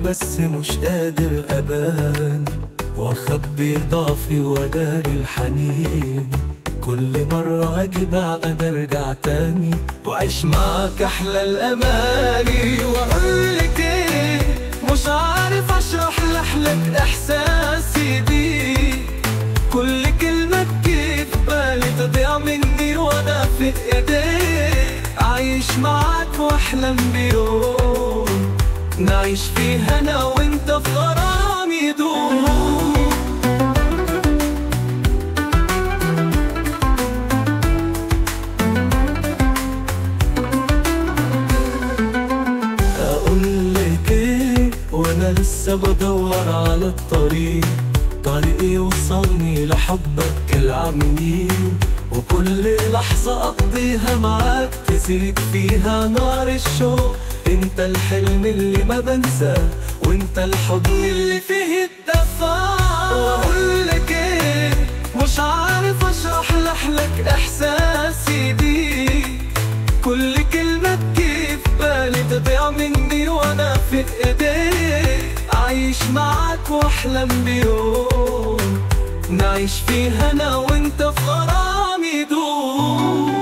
بس مش قادر أبان وأخبي ضعفي وداري الحنين كل مرة أجي بعد أرجع تاني وأعيش معاك أحلى الأماني وأقولك إيه مش عارف أشرح لك إحساسي بيك كل كلمة تجي في بالي تضيع مني وأنا في إيديك عايش معاك وأحلم بيوم نعيش فيه أنا وأنت في غرام يدوم اقول لك ايه وانا لسه بدور على الطريق طريق يوصلني لحبك العميق وكل لحظة أقضيها معاك تزيد فيها نار الشوق انت الحلم اللي ما بنساه وانت الحضن اللي فيه الدفا واقول لك ايه مش عارف اشرح لك احساسي بيك كل كلمة تجي في بالي تضيع مني وانا في ايديك عايش معاك واحلم بيوم نعيش فيها انا وانت في غرام يدوم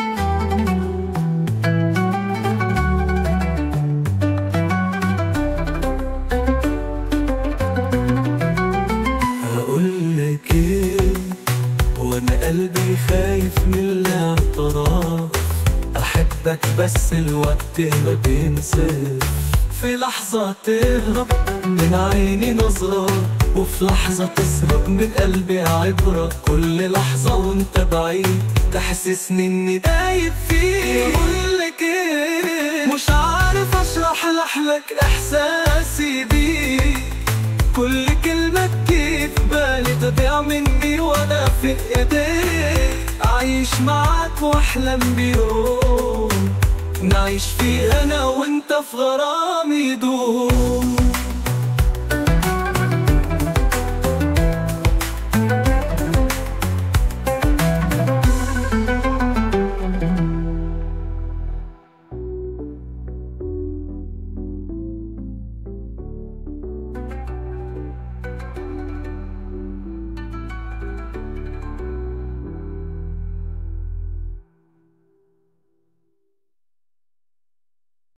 هقول لك ايه وانا قلبي خايف من الاعتراف احبك بس الوقت ما بينساش في لحظة تهرب من عيني نظرة وفي لحظة تسرق من قلبي عبرة كل لحظة وانت بعيد تحسسني اني دايب فيك اقولك ايه مش عارف اشرح لك احساسي بيك كل كلمة تجي في بالي تضيع مني وانا في ايديك عايش معاك واحلم بيوم نعيش فيه انا وانت في غرام يدوم